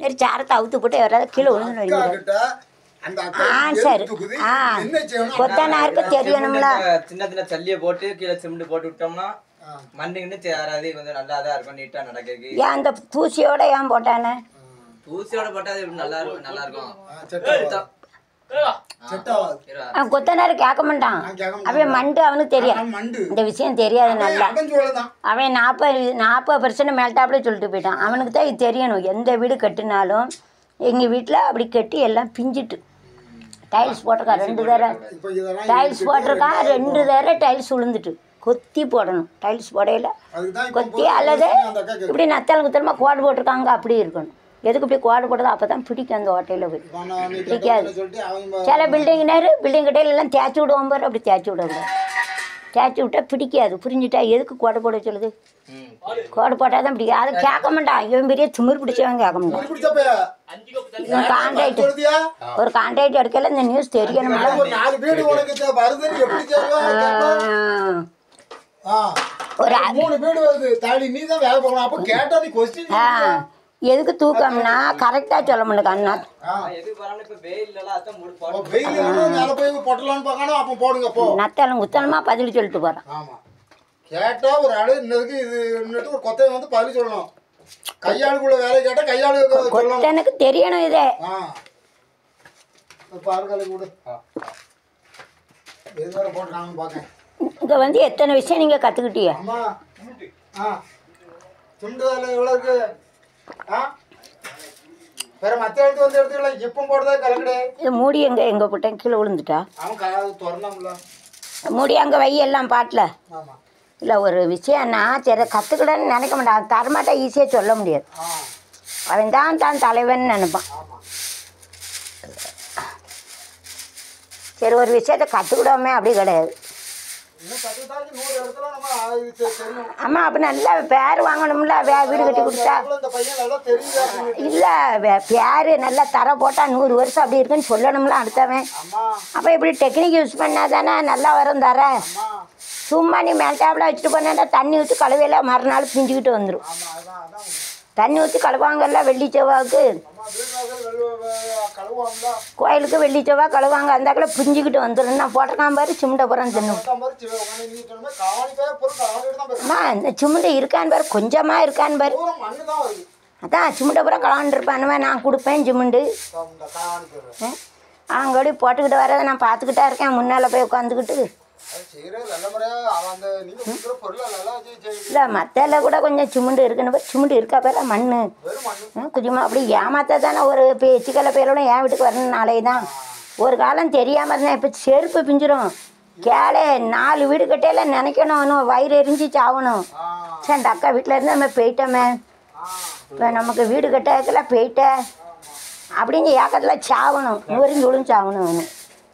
சரி சாரத்தை அவுத்து போட்டு யாராவது கீழே விழுந்து அக்கா நடிக்கிறார் கிட்ட அந்த அக்கா ஆ, எதுக்கு சரி. தூக்குது? ஆ. என்ன செய்யணும் கொத்தனாருக்கு தெரியணும்ல சிமெண்ட் சின்ன சின்ன சல்லியை போட்டு கீழே சிமெண்ட் போட்டு விட்டோம்னா ஆ. மண்ணுக்குன்னு சேராது கொஞ்சம் நல்லா தான் இருக்கும் நீட்டா நடக்கிறதுக்கு ஏன் அந்த தூசியோட ஏன் போட்டானே தூசியோட போட்டா அது எப்படி நல்லா இருக்கும் நல்லா இருக்கும் ஆ, செட் ஆகாது. செட் ஆகாது. இருடா. அவன் கொத்தனாரு கேட்க மாட்டான் நான் கேட்க மாட்டேன். அவன் மண்டு அவனுக்கு தெரியும் ஆனா மண்டு இந்த விஷயம் தெரியாது நல்லா அவன் சொல்லதான் அவன் நாற்பது நாற்பது பர்சன்ட் மேல்டாப்புல சொல்லிட்டு போயிட்டான் அவனுக்கு தான் இது தெரியணும் எந்த வீடு கட்டினாலும் எங்கள் வீட்டில் அப்படி கட்டி எல்லாம் பிஞ்சிட்டு டைல்ஸ் போட்டிருக்கான் ரெண்டு தடவை இப்ப இதெல்லாம் டைல்ஸ் போட்டிருக்கான் ரெண்டு தடவை டைல்ஸ் விழுந்துட்டு கொத்தி போடணும் டைல்ஸ் போடையில அதுக்குதான் இப்ப கொத்தி அல்லது அந்த அக்கா கேக்குது. இப்படி நத்தல் குத்தலமாக கோடு போட்டிருக்காங்க அப்படி இருக்கணும் எதுக்கு இப்படி கோடு போட்டதோ அப்போ தான் பிடிக்கும் அந்த ஓட்டையில் போய் இப்ப நான் நீ பிடிக்காது. கேட்டதை சொல்லிட்டு அவன் சில பில்டிங் நேரு பில்டிங் கட்டையில எல்லாம் தேய்ச்சி விடுவோம் பாரு அப்படி தேய்ச்சி விடக்கூடாது தேய்ச்சி விட்டா பிடிக்காது புரிஞ்சுட்டா எதுக்கு கோடு போட சொல்லுது ம். கோடு போட்டால் தான் பிடிக்கும் அதை கேட்க மாட்டான் இவன் பெரிய திமிர் பிடிச்சவன் கேட்க மாட்டான் பிடிச்சப்ப இவன் கான்ட்ராக்ட் சொல்லுதியா ஒரு கான்ட்ராக்ட் எடுக்கல இந்த நியூஸ் தெரியணும்ல ஒரு நாலு வீடு உனக்கு தே- வருதுன்னு எப்படி தெரியும் ஆ. ஒரு மூணு வீடு வருது தாடி நீ தான் வேலை பார்க்கணும் அப்ப கேட்டா நீ கொஸ்டின் ஆ, எதுக்கு தூக்கம்னா கரெக்டாக சொல்ல முடியல அண்ணா எதுக்கு போறான்னு இப்ப வெயில் எல்லாம் அதான் மூடு போட்டு வெயில் மேல போய் போட்டலாம்னு பார்க்கணும் அப்ப போடுங்க போ நத்தலும் குத்தலமாக பதில் சொல்லிட்டு போகிறான் ஆமா கேட்டா ஒரு ஆளு இன்னதுக்கு இது இன்னட்டு ஒரு கொத்தையை வந்து பதில் சொல்லணும் கையாளுக்குள்ள வேலை கேட்டா கையாளு சொல்லணும் கொத்தனுக்கு தெரியணும் இதே ஆ பாருங்க கூட எது வேற போட்டு நானும் பார்க்கேன் இங்கே வந்து எத்தனை விஷயம் நீங்கள் கற்றுக்கிட்டீங்க அம்மா ஆ துண்டு வேலை எவ்வளோ இருக்கு ஆ வேற மற்ற இடத்து வந்து எடுத்துக்கலாம் இப்போ போடுறதா கலக்கடை இது மூடி எங்கே எங்கே போட்டேன் கீழே விழுந்துட்டா அவன் கயாது திறந்தாம்ல மூடி அங்கே வை எல்லாம் பாட்டில் ஆமா இல்லை ஒரு விஷயம்னா சரி கற்றுக்கிடன்னு நினைக்க மாட்டான் தரமாட்டா ஈஸியாக சொல்ல முடியாது ஆ அவன் தான் தான் தலைவன் நினைப்பான் ஆமா சரி ஒரு விஷயத்த கற்றுக்கிடாமே அப்படி கிடையாது இன்னும் கற்றுக்கிட்டாலும் நூறு இடத்துல நம்ம ஆ, இது தெ- தெரியும் அம்மா அப்போ நல்லா பேர் வாங்கணும்ல வே வீடு கட்டி கொடுத்தா இந்த பையன் நல்லா தெரியுது அப்படின்னு. இல்லை பேர் நல்லா தர போட்டால் நூறு வருஷம் அப்படி இருக்குன்னு சொல்லணும்ல அடுத்தவன் அம்மா அப்போ இப்படி டெக்னிக் யூஸ் பண்ணால் தானே நல்லா வரும் தர அம்மா சும்மா நீ மேல்டாப்பில் வச்சுட்டு போனா தண்ணி ஊற்றி கழுவையில் மறுநாள் பிஞ்சுக்கிட்டு வந்துடும் ஆமா அதான் அதான் உண்மை. தண்ணி ஊற்றி கழுவாங்கல்ல வெள்ளி செவ்வாய்க்கு அம்மா வீடு வாசல் வெள்ள வெ- கழுவுவாங்களா கோயிலுக்கு வெள்ளி செவ்வாய் கழுவாங்க அந்தாக்கில் பிஞ்சுக்கிட்டு வந்துடும் நான் போட்டிருக்கான் பாரு சிமுண்டபுரம் தின்னு பார்த்தா மாதிரி சிவ உட்காந்து நீ சொன்ன மாதிரி காவாணி பேர் பொருள் காவாணியோட தான் பேசுறேன் அம்மா இந்த சிமுண்டை இருக்கான்னு பாரு கொஞ்சமாக இருக்கான்னு பாரு பூரா மண்ணு தான் வருது அதான் சிமுண்டபுரம் கலாண்டிருப்பானுமே நான் கொடுப்பேன் சிமுண்டு இந்த காவாணி பேர் அங்கடி போட்டுக்கிட்டு வரதை நான் பார்த்துக்கிட்டா இருக்கேன் முன்னால் போய் உட்காந்துக்கிட்டு அது செய்யறது நல்ல முறையா அவன் அந்த நீங்க கொடுக்குற பொருள் நல்லா வச்சு செய்யுது இல்லை மத்தால கூட கொஞ்சம் சிமுண்டு இருக்குன்னு பாரு சிமுண்டு இருக்கா பேர மண் வெறும் மண்ணு கொஞ்சமாக அப்படி ஏமாத்தா தானே ஒரு பேச்சுக்கல பேரோட என் வீட்டுக்கு வரணும் நாளே தான் ஒரு காலம் தெரியாமல் இருந்தேன் இப்போ செருப்பு பிஞ்சிரும் கேளே நாலு வீடு கட்டையில நினைக்கணும் இன்னும் வயிறு எரிஞ்சு சாவணும் ஆ சரி அந்த அக்கா வீட்டில் இருந்து நம்ம போயிட்டோமே ஆ இப்போ நமக்கு வீடு கட்டதுக்கெல்லாம் போயிட்ட அப்படிங்க ஏக்கத்தில் சாவணும் நூறிஞ்சு விழுந்து சாவணும் அவனு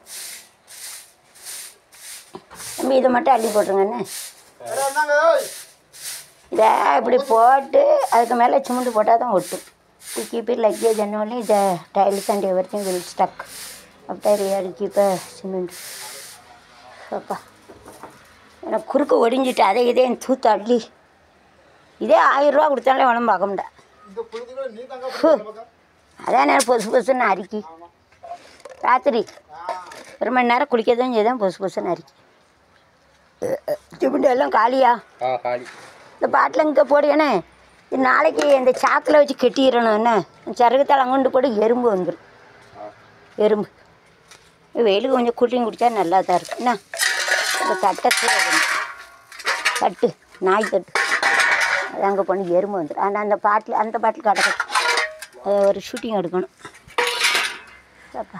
தம்பி இதை மட்டும் அள்ளி போட்டுருங்கண்ணே வேற என்னங்க ஓய்? இதை இப்படி போட்டு அதுக்கு மேலே சிமெண்ட் போட்டால் தான் ஒட்டும் to keep it like this only the tiles and everything will stuck after you keep cement அப்பா எனக்கு குறுக்கு ஒடிஞ்சிட்டு அதை இதே தூத்து அள்ளி இதே ஆயிரம் ரூபா கொடுத்தாலே உடம்பு பார்க்க முடியாது இந்த புழுதிகளை நீ தாங்க போடுற அதான் நேரம் பொசு பொசுன்னு அரிக்கி ராத்திரி ஒரு மணி நேரம் குளிக்க தான் செய்தான் பொசு பொசுன்னு அரிக்கி சிமெண்ட் எல்லாம் காலியா ஆ காலி இந்த பாட்டில் இங்கே போடுவேனே இது நாளைக்கு இந்த சாக்கில் வச்சு கெட்டிடணும் என்ன சருகத்தால் அங்கொண்டு போட்டு எறும்பு வந்துடும் எறும்பு வெயிலுக்கு கொஞ்சம் கூட்டிங் குடித்தா நல்லா தான் இருக்கும் என்ன இந்த தட்டை கீழே வைக்கணும். தட்டு நாய் தட்டு அது அங்கே பண்ணி எறும்பு வந்துடும் ஆனால் அந்த பாட்டில் அந்த பாட்டில் கிடக்கும் அது ஒரு ஷூட்டிங் எடுக்கணும் அப்பா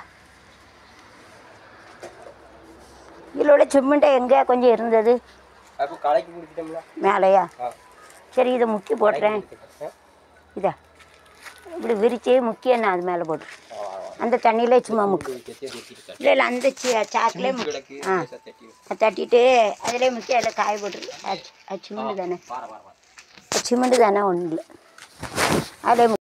இதில் உள்ள சிமெண்ட்டை எங்கே கொஞ்சம் இருந்தது அப்போ கடைக்கு குடிச்சிட்டோம்ல மேலையா ஆ சரி இதை முக்கி போட்டுறேன் இதை இப்படி விரிச்சு முக்கிய நான் அது மேலே போட்டு அந்த தண்ணியிலே சும்மா முக்கு இல்லை இல்லை அந்த சாக்கிலே முக்கி ஆ அது தட்டிட்டு அதிலே முக்கி அதில் காய போட்டுரு அது அது சிமெண்ட் தானே வார வார வார அது சிமெண்ட் தானே ஒன்றும் இல்லை அதிலே